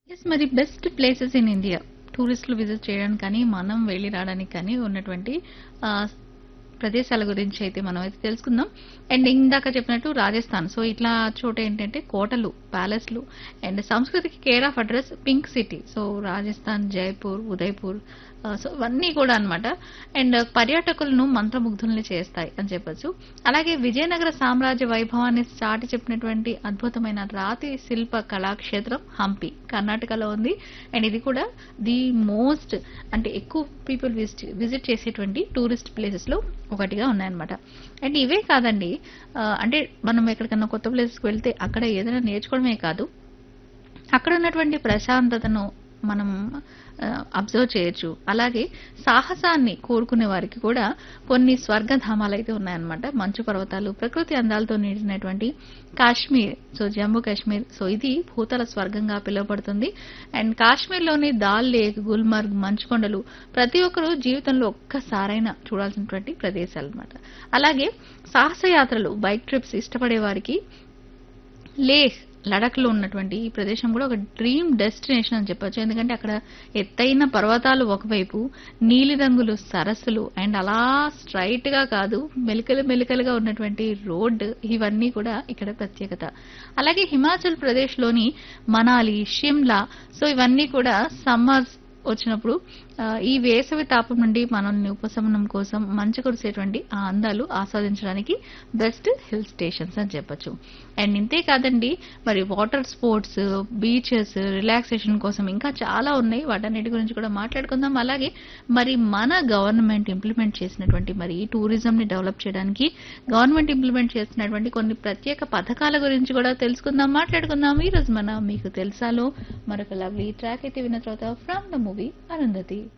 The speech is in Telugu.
యెస్. మరి బెస్ట్ ప్లేసెస్ ఇన్ ఇండియా. టూరిస్టులు విజిట్ చేయడానికి కానీ, మనం వెళ్లి రావడానికి కానీ ఉన్నటువంటి ఆహ్, ప్రదేశాల గురించి అయితే మనమైతే తెలుసుకుందాం. అండ్ ఇందాక చెప్పినట్టు రాజస్థాన్. సో, ఇట్లా చోటేంటంటే కోటలు, ప్యాలెస్‌లు అండ్ సంస్కృతికి care of address pink city. So, Rajasthan, Jaipur, Udaipur ah, so, ఇవన్నీ కూడా అన్నమాట. అండ్ పర్యాటకులను మంత్రముగ్ధుల్ని చేస్తాయి అని చెప్పొచ్చు. అలాగే విజయనగర సామ్రాజ్య వైభవాన్ని చాటి చెప్పినటువంటి అద్భుతమైన రాతి శిల్ప కళాక్షేత్రం హంపి. కర్ణాటకలో ఉంది. అండ్ ఇది కూడా ది మోస్ట్ అంటే ఎక్కువ పీపుల్ విజిట్ విజిట్ చేసేటువంటి టూరిస్ట్ ప్లేసెస్‌లో ఒకటిగా ఉన్నాయన్నమాట. అండ్ ఇవే కాదండి ఆహ్, అంటే మనం ఎక్కడికన్నా కొత్త ప్లేసెస్‌కి వెళ్తే అక్కడ ఏదైనా నేర్చుకోవడమే కాదు. అక్కడ ఉన్నటువంటి ప్రశాంతతను మనం ఆహ్, అబ్జర్వ్ చేయొచ్చు. అలాగే సాహసాన్ని కోరుకునే వారికి కూడా కొన్ని స్వర్గధామాలైతే ఉన్నాయన్నమాట. మంచు పర్వతాలు, ప్రకృతి అందాలతో నిండినటువంటి కాశ్మీర్. సో, జమ్మూ కాశ్మీర్. సో, ఇది భూతల స్వర్గంగా పిలువబడుతుంది. అండ్ కాశ్మీర్‌లోని దాల్ లేక్, గుల్మర్గ్, మంచుకొండలు ప్రతి ఒక్కరూ జీవితంలో ఒక్కసారైనా చూడాల్సినటువంటి ప్రదేశాలన్నమాట. అలాగే సాహసయాత్రలు, బైక్ ట్రిప్స్ ఇష్టపడే వారికి లేహ్, లడఖ్‌లో ఉన్నటువంటి ఈ ప్రదేశం కూడా ఒక డ్రీమ్ డెస్టినేషన్ అని చెప్పొచ్చు. ఎందుకంటే అక్కడ ఎత్తైన పర్వతాలు ఒకవైపు, నీలిరంగులు సరస్సులు అండ్ అలా స్ట్రెయిట్‌గా కాదు మెలికలు మెలికలుగా ఉన్నటువంటి రోడ్ ఇవన్నీ కూడా ఇక్కడ ప్రత్యేకత. అలాగే హిమాచల్ ప్రదేశ్‌లోని మనాలి, షిమ్లా సో, ఇవన్నీ కూడా సమ్మర్స్ వచ్చినప్పుడు ఆహ్, ఈ వేసవి తాపం నుండి మనల్ని ఉపశమనం కోసం మంచు కురిసేటువంటి ఆ అందాలు ఆస్వాదించడానికి బెస్ట్ హిల్ స్టేషన్స్ అని చెప్పొచ్చు. అండ్ ఇంతే కాదండి మరి వాటర్ స్పోర్ట్స్, బీచెస్, రిలాక్సేషన్ కోసం ఇంకా చాలా ఉన్నాయి. వాటన్నిటి గురించి కూడా మాట్లాడుకుందాం. అలాగే మరి మన గవర్నమెంట్ ఇంప్లిమెంట్ చేసినటువంటి మరి ఈ టూరిజంని డెవలప్ చేయడానికి గవర్నమెంట్ ఇంప్లిమెంట్ చేస్తున్నటువంటి కొన్ని ప్రత్యేక పథకాల గురించి కూడా తెలుసుకుందాం, మాట్లాడుకుందాం. ఈ రోజు మన మీకు తెలుసాలో మరొక లవ్లీ ట్రాక్ అయితే విన్న తర్వాత ఫ్రమ్ ద మూవీ అరుంధతి.